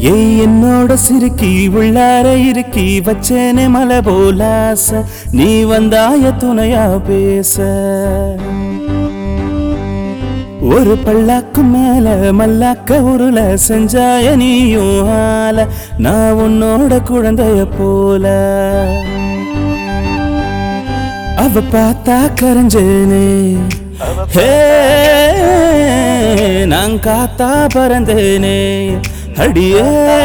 ஏய் என்னோட சிறுக்கி உள்ளார இருக்கி வச்சேனே மலை போல ஆசை நீ வந்தாய துணையா பேச ஒரு பல்லாக்கு மேல மல்லாக்க உருள செஞ்சாய நீயும் ஆல நான் உன்னோட குழந்தைய போல அவ பார்த்தா கரைஞ்சேனே ஹே நான் காத்தா பறந்தேனே அடியே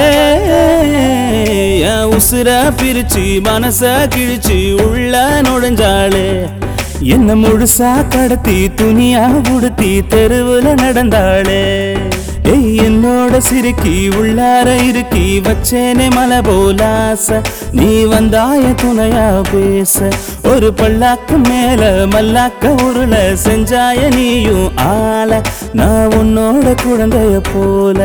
என் உசுர பிரிச்சு மனச கிழிச்சு உள்ள நுழைஞ்சாளே என்ன முழுசா கடத்தி துணியா உடுத்தி தெருவுல நடந்தாளே ஏய் என்னோட சிறுக்கி உள்ளார இருக்கி வச்சேனே மலை போல ஆசை நீ வந்தாய துணையா பேச ஒரு பல்லாக்கு மேல மல்லாக்க உருள செஞ்சாய நீயும் ஆள நான் உன்னோட குழந்தைய போல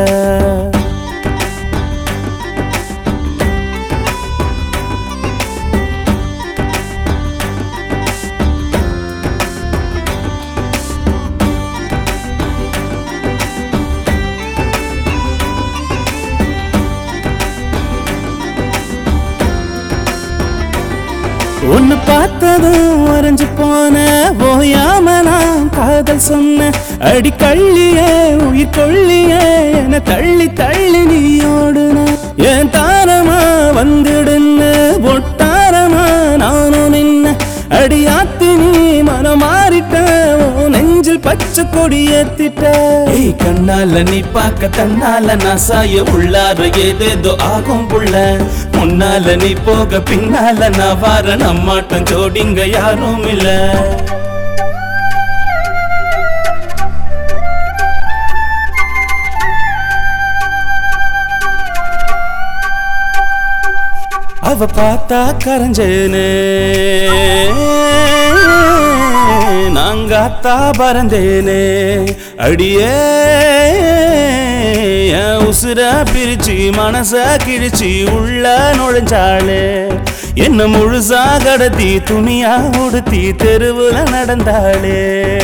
ஒன்னு பார்த்ததும் வரைஞ்சு போன ஓயாம நான் காதல் சொன்ன அடி கள்ளியே உயிர் கொள்ளியே என தள்ளி தள்ளி நீ ஓடுன என் தாரமா வந்துடுன்னு ஒட்டாரமா நானும் நின்ன அடியாத்தி நீ மனம் மாறிட்ட உன் நெஞ்சில் பச்சை கொடி ஏத்திட்ட ஏய் கண்ணால நீ பார்க்க தன்னால நான் சாய உள்ளார ஏதேதோ ஆகும் புள்ள முன்னால நீ போக பின்னால நான் வார நம்மாட்டம் ஜோடிங்க யாரும் இல்ல அவ பார்த்தா கரைஞ்சேனே நாங்காத்தா பறந்தேனே அடியே என் உசுர பிரிச்சு மனச கிழிச்சு உள்ள நுழைஞ்சாளே என்ன முழுசா கடத்தி துணியா உடுத்தி தெருவுல நடந்தாளே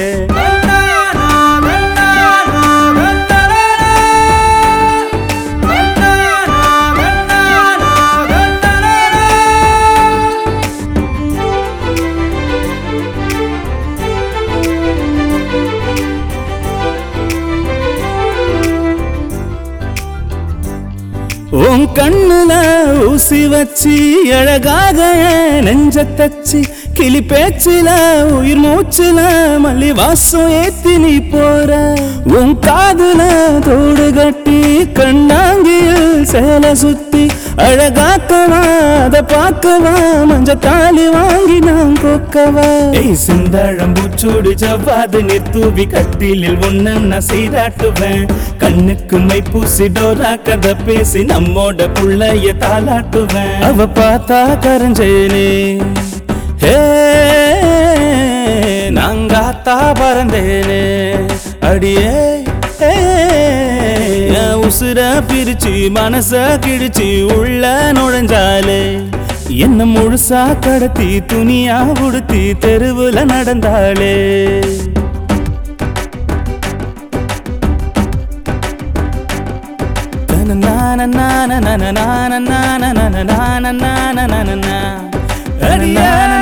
உன் கண்ணுல ஊசி வச்சு அழகாக என் நெஞ்ச தச்சு கிளி பேச்சில உயிர் மூச்சுல மல்லி வாசம் ஏத்தி நீ போற உன் காதுல தோடு கட்டி கண்ணாங்கியில் சேலை சுத்தி அழகாக்கவா அத பார்க்கவா மஞ்ச தாலி வாங்கி நான் கொக்கவா ஏய் சிந்தாழம்பூச்சூடு ஜவ்வாது நீர் தூவி கட்டிலில் ஒன்னு நான் சீராட்டுவேன் கண்ணுக்கு மை பூசி டோரா கதை பேசி நம்மோட புள்ளைய தாளாட்டுவேன் அவ பார்த்தா கரைஞ்சேனே ஹே நாங்காத்தா பறந்தேனே அடியே ஏ, என் உசுர பிரிச்சு மனச கிழிச்சு உள்ள நுழைஞ்சாலே என்ன முழுசா கடத்தி துணியா உடுத்தி தெருவுல நடந்தாளே அடியே